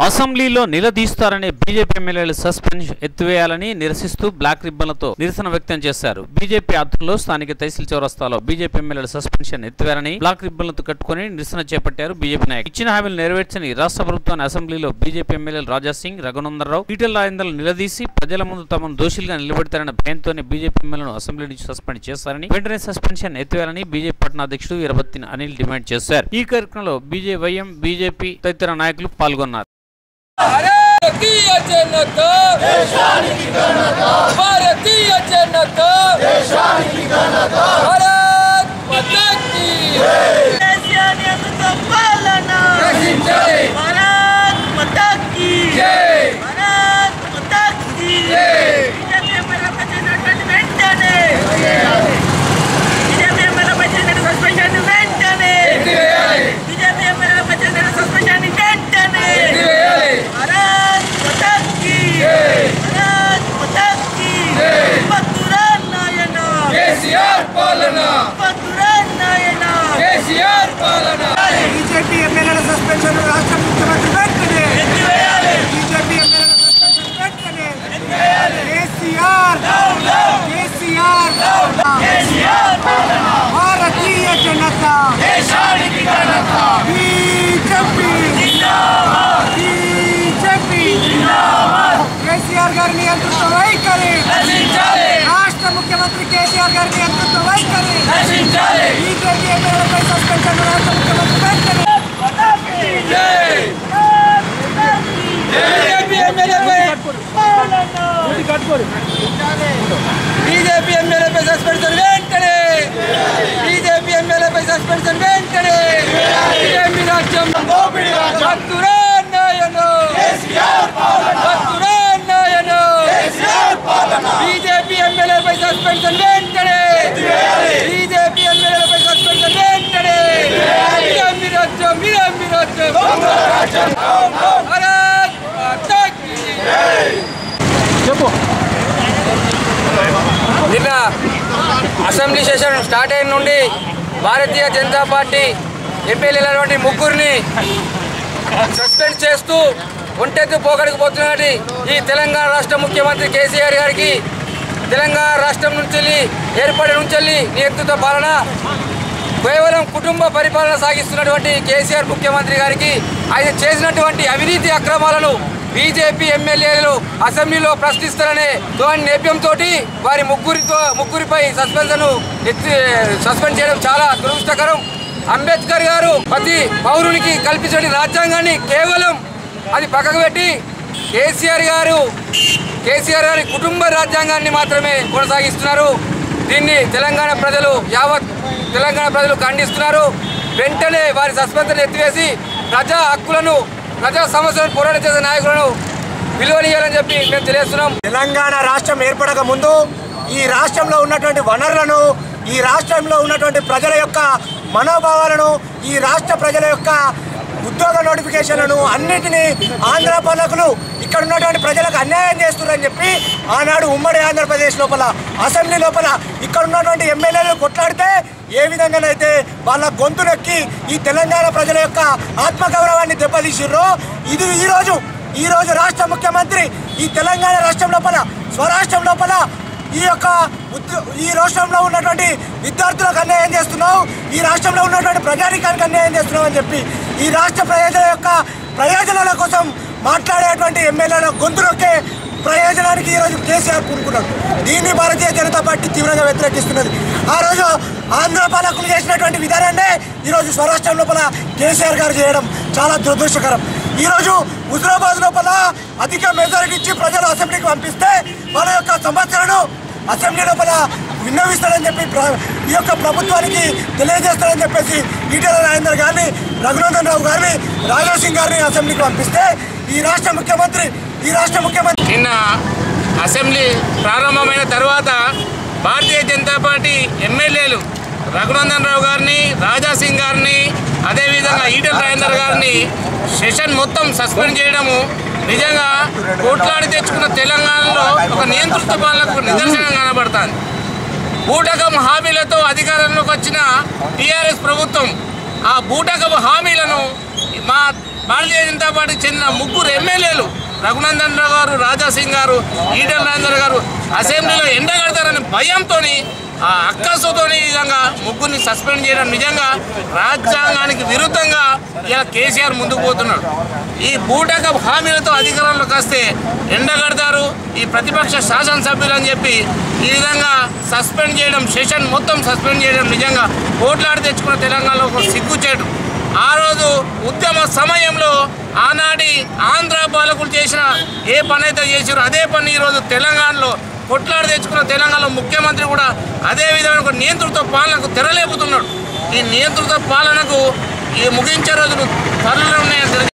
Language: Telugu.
అసెంబ్లీలో నిలదీస్తారనే బీజేపీ ఎమ్మెల్యేలు సస్పెండ్ ఎత్తివేయాలని నిరసిస్తూ బ్లాక్ రిబ్బన్లతో నిరసన వ్యక్తం చేశారు బీజేపీ ఆధ్వర్యంలో స్థానిక తహసీల్ చౌరస్తాలో బీజేపీ ఎమ్మెల్యేల సస్పెన్షన్ ఎత్తివేయాలని బ్లాక్ రిబ్బన్లతో కట్టుకుని నిరసన చేపట్టారు బీజేపీ నాయకులు ఇచ్చిన హామీలు నెరవేర్చని రాష్ట్ర ప్రభుత్వాన్ని అసెంబ్లీలో బీజేపీ ఎమ్మెల్యేలు రాజా సింగ్ రఘునందనరావు ఈటెల రాజేందర్లు నిలదీసి ప్రజల ముందు తమను దోషులుగా నిలబెడతారన్న భయంతోనే బీజేపీ ఎమ్మెల్యేలను అసెంబ్లీ నుంచి సస్పెండ్ చేస్తారని వెంటనే సస్పెన్షన్ ఎత్తివేయాలని బీజేపీ పట్టణ అధ్యక్షుడు వీరభత్తిన అనిల్ డిమాండ్ చేశారు ఈ కార్యక్రమంలో బీజేవైఎం బీజేపీ తదితర నాయకులు పాల్గొన్నారు భారతీయ జనతా భారతీయ జనతా భారత్ మాతా కీ కేసీఆర్ నియంత్రిత పాలన రక్షించాలి భారత్ మాతా కీ జై భారత్ మాతా కీ జై బీజేపీ ఎమ్మెల్యేపై చేసినటువంటి వెంటనే బీజేపీ ఎమ్మెల్యేపై చేసిన సస్పెన్షన్ వెంటనే ఎత్తివేయాలి బీజేపీ ఎమ్మెల్యేపై చేసిన సస్పెన్షన్ వెంటనే ఎత్తివేయాలి భారత్ మాతా కీ జై భారత్ మాతా కీ జై పత్తురా నాయన కేసీఆర్ పాలన పత్తురా నాయన కేసీఆర్ పాలన బీజేపీ ఎమ్మెల్యేల సస్పెన్షన్ రాష్ట్ర ముఖ్యమంత్రి వెంటనే ఎత్తివేయాలి బీజేపీ ఎమ్మెల్యేల సస్పెన్షన్ వెంటనే కేసీఆర్ కేసీఆర్ భారతీయ జనతా దేశానికి ఘనత బీజేపీ బీజేపీ కేసీఆర్ గారి నియంతృత్వ వైఖరి రక్షించాలి రాష్ట్ర ముఖ్యమంత్రి కేసీఆర్ గారి నియంతృత్వ వైఖరి రక్షించాలి బీజేపీ ఎమ్మెల్యేలపై సస్పెన్షన్ రాష్ట్ర ముఖ్యమంత్రి వెంటనే జై బీజేపీ ఎమ్మెల్యేపై బీజేపీ ఎమ్మెల్యేపై సస్పెన్షన్ వెంటనే బీజేపీ ఎమ్మెల్యేపై సస్పెన్షన్ వెంటనే బీజేపీ రాజ్యం భక్తురా నాయను భక్తురా నాయను బీజేపీ ఎమ్మెల్యేపై సస్పెన్షన్ వెంటనే బీజేపీ ఎమ్మెల్యేపై సస్పెన్షన్ వెంటనే బీజేపీ రాజ్యం బీజేపీ రాజ్యం భారత్ మాతా కీ నిన్న అసెంబ్లీ సెషన్ స్టార్ట్ అయిన నుండి భారతీయ జనతా పార్టీ ఎమ్మెల్యేలైనటువంటి ముగ్గురిని సస్పెండ్ చేస్తూ ఒంటెత్తు పోకడికి పోతున్నటువంటి ఈ తెలంగాణ రాష్ట్ర ముఖ్యమంత్రి కేసీఆర్ గారికి తెలంగాణ రాష్ట్రం నుంచి వెళ్ళి ఏర్పడి నుంచి వెళ్ళి నియంత్రిత పాలన కేవలం కుటుంబ పరిపాలన సాగిస్తున్నటువంటి కేసీఆర్ ముఖ్యమంత్రి గారికి ఆయన చేసినటువంటి అవినీతి అక్రమాలను బీజేపీ ఎమ్మెల్యేలు అసెంబ్లీలో ప్రశ్నిస్తారనే దాని నేపథ్యంతో వారి ముగ్గురితో ముగ్గురిపై సస్పెన్షన్ ఎత్తి సస్పెండ్ చేయడం చాలా దురదృష్టకరం అంబేద్కర్ గారు ప్రతి పౌరునికి కల్పించిన రాజ్యాంగాన్ని కేవలం అది పక్కకు పెట్టి కేసీఆర్ గారు కేసీఆర్ గారి కుటుంబ రాజ్యాంగాన్ని మాత్రమే కొనసాగిస్తున్నారు దీన్ని తెలంగాణ ప్రజలు యావత్ తెలంగాణ ప్రజలు ఖండిస్తున్నారు వెంటనే వారి సస్పెన్షన్ ఎత్తివేసి ప్రజా హక్కులను ప్రజా సమస్యలను పోరాటం చేసే నాయకులను విలువనియాలని చెప్పి మేము తెలియజేస్తున్నాం తెలంగాణ రాష్ట్రం ఏర్పడక ముందు ఈ రాష్ట్రంలో ఉన్నటువంటి వనరులను ఈ రాష్ట్రంలో ఉన్నటువంటి ప్రజల యొక్క మనోభావాలను ఈ రాష్ట్ర ప్రజల యొక్క ఉద్యోగ నోటిఫికేషన్లను అన్నిటినీ ఆంధ్ర పాలకులు ఇక్కడ ఉన్నటువంటి ప్రజలకు అన్యాయం చేస్తున్నారని చెప్పి ఆనాడు ఉమ్మడి ఆంధ్రప్రదేశ్ లోపల అసెంబ్లీ లోపల ఇక్కడ ఉన్నటువంటి ఎమ్మెల్యేలు కొట్లాడితే ఏ విధంగానైతే వాళ్ళ గొంతు నొక్కి ఈ తెలంగాణ ప్రజల యొక్క ఆత్మగౌరవాన్ని దెబ్బతీసిర్రో ఇది ఈరోజు ఈ రోజు రాష్ట్ర ముఖ్యమంత్రి ఈ తెలంగాణ రాష్ట్రం లోపల స్వరాష్ట్రం లోపల ఈ యొక్క ఉద్య- ఈ రాష్ట్రంలో ఉన్నటువంటి విద్యార్థులకు అన్యాయం చేస్తున్నావు ఈ రాష్ట్రంలో ఉన్నటువంటి ప్రజానికానికి అన్యాయం చేస్తున్నావు అని చెప్పి ఈ రాష్ట్ర ప్రజల యొక్క ప్రయోజనాల కోసం మాట్లాడేటువంటి ఎమ్మెల్యేల గొంతు నొక్కే ప్రయోజనానికి ఈరోజు కేసీఆర్ పూనుకున్నాడు దీన్ని భారతీయ జనతా పార్టీ తీవ్రంగా వ్యతిరేకిస్తున్నది ఆ రోజు ఆంధ్ర పాలకులు చేసినటువంటి విధానాన్నే ఈరోజు స్వరాష్ట్రం లోపల కేసీఆర్ గారు చేయడం చాలా దురదృష్టకరం ఈరోజు హుజరాబాద్ లోపల అధిక మెజారిటీ ఇచ్చి ప్రజలు అసెంబ్లీకి పంపిస్తే వాళ్ళ యొక్క సమస్యలను అసెంబ్లీ లోపల విన్నవిస్తారని చెప్పి ప్ర- ఈ యొక్క ప్రభుత్వానికి తెలియజేస్తారని చెప్పేసి ఈటెల రాజేందర్ గారిని రఘునందన్ రావు గారిని రాజా సింగ్ గారిని అసెంబ్లీకి పంపిస్తే ఈ రాష్ట్ర ముఖ్యమంత్రి ఈ రాష్ట్ర ముఖ్యమంత్రి నిన్న అసెంబ్లీ ప్రారంభమైన తర్వాత భారతీయ జనతా పార్టీ ఎమ్మెల్యేలు రఘునందన్ రావు గారిని రాజా సింగ్ గారిని అదేవిధంగా ఈటెల రాజేందర్ గారిని సెషన్ మొత్తం సస్పెండ్ చేయడము నిజంగా కోట్లాడి తెచ్చుకున్న తెలంగాణలో ఒక నియంతృత్వ పాలనకు నిదర్శనం కనబడుతుంది బూటకం హామీలతో అధికారంలోకి వచ్చిన టీఆర్ఎస్ ప్రభుత్వం ఆ బూటకపు హామీలను మా భారతీయ జనతా పార్టీకి చెందిన ముగ్గురు ఎమ్మెల్యేలు రఘునందన్ రావు గారు రాజా సింగ్ గారు ఈటల రాజేందర్ గారు అసెంబ్లీలో ఎండగడతారని భయంతో ఆ అక్కసుతో ఈ విధంగా ముగ్గురిని సస్పెండ్ చేయడం నిజంగా రాజ్యాంగానికి విరుద్ధంగా ఇలా కేసీఆర్ ముందుకు పోతున్నాడు ఈ బూటక హామీలతో అధికారంలోకి వస్తే ఎండగడతారు ఈ ప్రతిపక్ష శాసనసభ్యులు అని చెప్పి ఈ విధంగా సస్పెండ్ చేయడం సెషన్ మొత్తం సస్పెండ్ చేయడం నిజంగా కోట్లాడి తెచ్చుకున్న తెలంగాణలో ఒక సిగ్గుచేటు ఆ రోజు ఉద్యమ సమయంలో ఆనాటి ఆంధ్ర పాలకులు చేసిన ఏ పని అయితే చేసారో అదే పని ఈరోజు తెలంగాణలో కొట్లాడి తెచ్చుకున్న తెలంగాణలో ముఖ్యమంత్రి కూడా అదే విధమైన ఒక నియంతృత్వ పాలనకు తెరలేపుతున్నాడు ఈ నియంతృత్వ పాలనకు ఈ ముగించే రోజులు త్వరలో ఉన్నాయని తెలియజేస్తున్నాను.